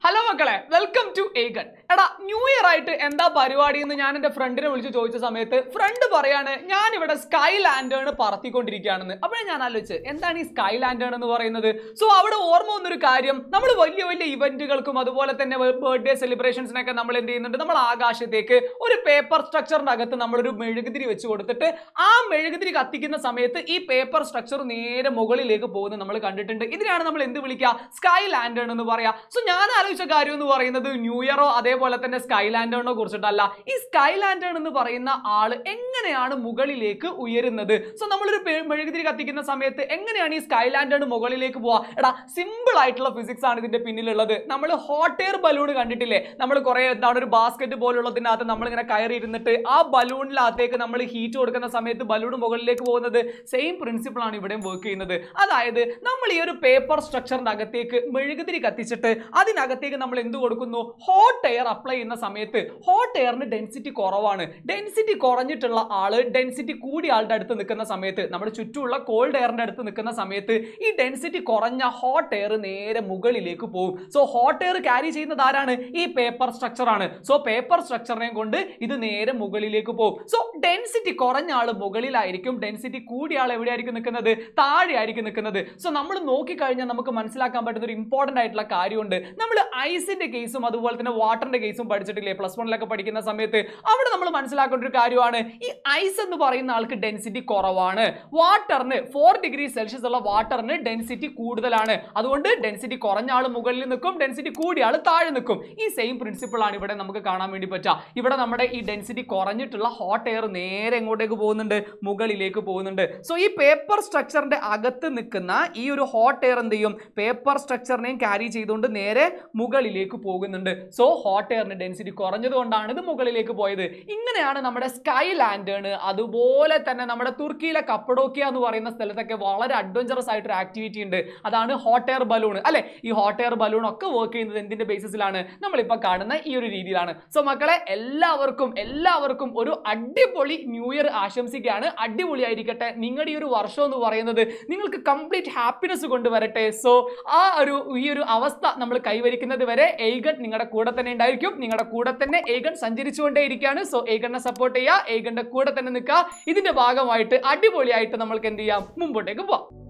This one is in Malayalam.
ഹലോ മക്കളെ വെൽക്കം ടു ഏഗൺ എടാ ന്യൂ ഇയർ ആയിട്ട് എന്താ പരിപാടി എന്ന് ഞാൻ എന്റെ ഫ്രണ്ടിനെ വിളിച്ച് ചോദിച്ച സമയത്ത് ഫ്രണ്ട് പറയാണ് ഞാൻ ഇവിടെ സ്കൈ ലാൻഡേൺ പറത്തിക്കൊണ്ടിരിക്കുകയാണെന്ന് അപ്പോഴേ ഞാൻ ആലോചിച്ച് എന്താണ് ഈ സ്കൈ ലാൻഡേൺ എന്ന് പറയുന്നത് സോ അവിടെ ഓർമ്മ വന്നൊരു കാര്യം നമ്മൾ വലിയ വലിയ ഇവന്റുകൾക്കും അതുപോലെ തന്നെ ബർത്ത്ഡേ സെലിബ്രേഷൻസിനൊക്കെ നമ്മൾ എന്ത് ചെയ്യുന്നുണ്ട് നമ്മൾ ആകാശത്തേക്ക് ഒരു പേപ്പർ സ്ട്രക്ചറിന്റെ അകത്ത് നമ്മളൊരു മെഴുകുതിരി വെച്ച് കൊടുത്തിട്ട് ആ മെഴുകുതിരി കത്തിക്കുന്ന സമയത്ത് ഈ പേപ്പർ സ്ട്രക്ചർ നേരെ മുകളിലേക്ക് പോകുന്നത് നമ്മൾ കണ്ടിട്ടുണ്ട് ഇതിനാണ് നമ്മൾ എന്ത് വിളിക്കുക സ്കൈ ലാൻഡേൺ എന്ന് പറയാ സോ ഞാൻ ആലോചിച്ച കാര്യം എന്ന് പറയുന്നത് ന്യൂ ഇയറോ അതേപോലെ തന്നെ സ്കൈ ലാൻഡേണിനോ കുറിച്ചിട്ടല്ല ഈ സ്കൈ ലാൻഡേൺ എന്ന് പറയുന്ന ആള് എങ്ങനെയാണ് മുകളിലേക്ക് ഉയരുന്നത് സോ നമ്മളൊരു പെ- മെഴുകുതിരി കത്തിക്കുന്ന സമയത്ത് എങ്ങനെയാണ് ഈ സ്കൈ ലാൻഡേൺ മുകളിലേക്ക് പോവാ എടാ സിമ്പിൾ ആയിട്ടുള്ള ഫിസിക്സ് ആണ് ഇതിന്റെ പിന്നിലുള്ളത് നമ്മൾ ഹോട്ട് എയർ ബലൂൺ കണ്ടിട്ടില്ലേ നമ്മൾ കുറെ എന്താണ് ഒരു ബാസ്ക്കറ്റ് പോലുള്ളതിനകത്ത് നമ്മൾ ഇങ്ങനെ കയറി ഇരുന്നിട്ട് ആ ബലൂണിനകത്തേക്ക് നമ്മൾ ഹീറ്റ് കൊടുക്കുന്ന സമയത്ത് ബലൂൺ മുകളിലേക്ക് പോകുന്നത് സെയിം പ്രിൻസിപ്പിൾ ആണ് ഇവിടെയും വർക്ക് ചെയ്യുന്നത് അതായത് നമ്മൾ ഈ ഒരു പേപ്പർ സ്ട്രക്ചറിന്റെ അകത്തേക്ക് മെഴുകുതിരി കത്തിച്ചിട്ട് അതിനകത്തേക്ക് നമ്മൾ എന്ത് കൊടുക്കുന്നു ഹോട്ട് എയർ അപ്ലൈ ചെയ്യുന്ന സമയത്ത് ഹോട്ട് എയറിന് ഡെൻസിറ്റി കുറവാണ് ഡെൻസിറ്റി കുറഞ്ഞിട്ടുള്ള ആള് ഡെൻസിറ്റി കൂടിയ ആളുടെ അടുത്ത് നിൽക്കുന്ന സമയത്ത് നമ്മുടെ ചുറ്റുമുള്ള കോൾഡ് എയറിന്റെ അടുത്ത് നിൽക്കുന്ന സമയത്ത് ഈ ഡെൻസിറ്റി കുറഞ്ഞ ഹോട്ട് എയർ നേരെ മുകളിലേക്ക് പോകും സോ ഹോട്ട് എയർ ക്യാരി ചെയ്യുന്നത് ആരാണ് ഈ പേപ്പർ സ്ട്രക്ചർ ആണ് സോ പേപ്പർ സ്ട്രക്ചറിനെ കൊണ്ട് ഇത് നേരെ മുകളിലേക്ക് പോകും സോ ഡെൻസിറ്റി കുറഞ്ഞ ആള് മുകളിലായിരിക്കും ഡെൻസിറ്റി കൂടിയ ആൾ എവിടെയായിരിക്കും നിൽക്കുന്നത് താഴെ ആയിരിക്കും നിൽക്കുന്നത് സോ നമ്മൾ നോക്കിക്കഴിഞ്ഞാൽ നമുക്ക് മനസ്സിലാക്കാൻ പറ്റുന്ന ഒരു ഇമ്പോർട്ടന്റ് ആയിട്ടുള്ള കാര്യമുണ്ട് നമ്മൾ ഐസിന്റെ കേസും അതുപോലെ തന്നെ വാട്ടറിന്റെ കേസും പഠിച്ചിട്ടില്ലേ പ്ലസ് വണ്ണിലൊക്കെ പഠിക്കുന്ന സമയത്ത് അവിടെ നമ്മൾ മനസ്സിലാക്കേണ്ട ഒരു കാര്യമാണ് ഈ ഐസ് എന്ന് പറയുന്ന ആൾക്ക് ഡെൻസിറ്റി കുറവാണ് വാട്ടറിന് ഫോർ ഡിഗ്രി സെൽഷ്യസ് ഉള്ള വാട്ടറിന് ഡെൻസിറ്റി കൂടുതലാണ് അതുകൊണ്ട് ഡെൻസിറ്റി കുറഞ്ഞ ആൾ മുകളിൽ നിൽക്കും ഡെൻസിറ്റി കൂടിയ ആൾ താഴെ നിൽക്കും ഈ സെയിം പ്രിൻസിപ്പിൾ ആണ് ഇവിടെ നമുക്ക് കാണാൻ വേണ്ടി പറ്റുക ഇവിടെ നമ്മുടെ ഈ ഡെൻസിറ്റി കുറഞ്ഞിട്ടുള്ള ഹോട്ട് എയർ നേരെ എങ്ങോട്ടേക്ക് പോകുന്നുണ്ട് മുകളിലേക്ക് പോകുന്നുണ്ട് സോ ഈ പേപ്പർ സ്ട്രക്ചറിന്റെ അകത്ത് നിൽക്കുന്ന ഈ ഒരു ഹോട്ട് എയർ എന്ത് ചെയ്യും പേപ്പർ സ്ട്രക്ചറിനെയും ക്യാരി ചെയ്തുകൊണ്ട് നേരെ മുകളിലേക്ക് പോകുന്നുണ്ട് സോ ഹോട്ട് എയറിന്റെ ഡെൻസിറ്റി കുറഞ്ഞത് കൊണ്ടാണ് ഇത് മുകളിലേക്ക് പോയത് ഇങ്ങനെയാണ് നമ്മുടെ സ്കൈ ലാൻഡേൺ അതുപോലെ തന്നെ നമ്മുടെ തുർക്കിയിലെ കപ്പഡോക്കിയ എന്ന് പറയുന്ന സ്ഥലത്തൊക്കെ വളരെ അഡ്വഞ്ചറസ് ആയിട്ടൊരു ആക്ടിവിറ്റി ഉണ്ട് അതാണ് ഹോട്ട് എയർ ബലൂൺ അല്ലെ ഈ ഹോട്ട് എയർ ബലൂൺ ഒക്കെ വർക്ക് ചെയ്യുന്നത് എന്തിന്റെ ബേസിസിലാണ് നമ്മളിപ്പോൾ കാണുന്ന ഈ ഒരു രീതിയിലാണ് സോ മക്കളെ എല്ലാവർക്കും എല്ലാവർക്കും ഒരു അടിപൊളി ന്യൂ ഇയർ ആശംസിക്കുകയാണ് അടിപൊളിയായിരിക്കട്ടെ നിങ്ങളുടെ ഈ ഒരു വർഷം എന്ന് പറയുന്നത് നിങ്ങൾക്ക് കംപ്ലീറ്റ് ഹാപ്പിനെസ് കൊണ്ടുവരട്ടെ സോ ആ ഒരു ഈ ഒരു അവസ്ഥ നമ്മൾ കൈവരിക്കുന്നത് വരെ ഏഗൺ നിങ്ങളുടെ കൂടെ തന്നെ ഉണ്ടായിരിക്കും നിങ്ങളുടെ കൂടെ തന്നെ ഏഗൺ സഞ്ചരിച്ചുകൊണ്ടേ ഇരിക്കുകയാണ് സോ ഏഗണിനെ സപ്പോർട്ട് ചെയ്യുക ഏഗണിന്റെ കൂടെ തന്നെ നിൽക്കുക ഇതിന്റെ ഭാഗമായിട്ട് അടിപൊളിയായിട്ട് നമ്മൾക്ക് എന്ത് ചെയ്യാം മുമ്പോട്ടേക്ക് പോവാം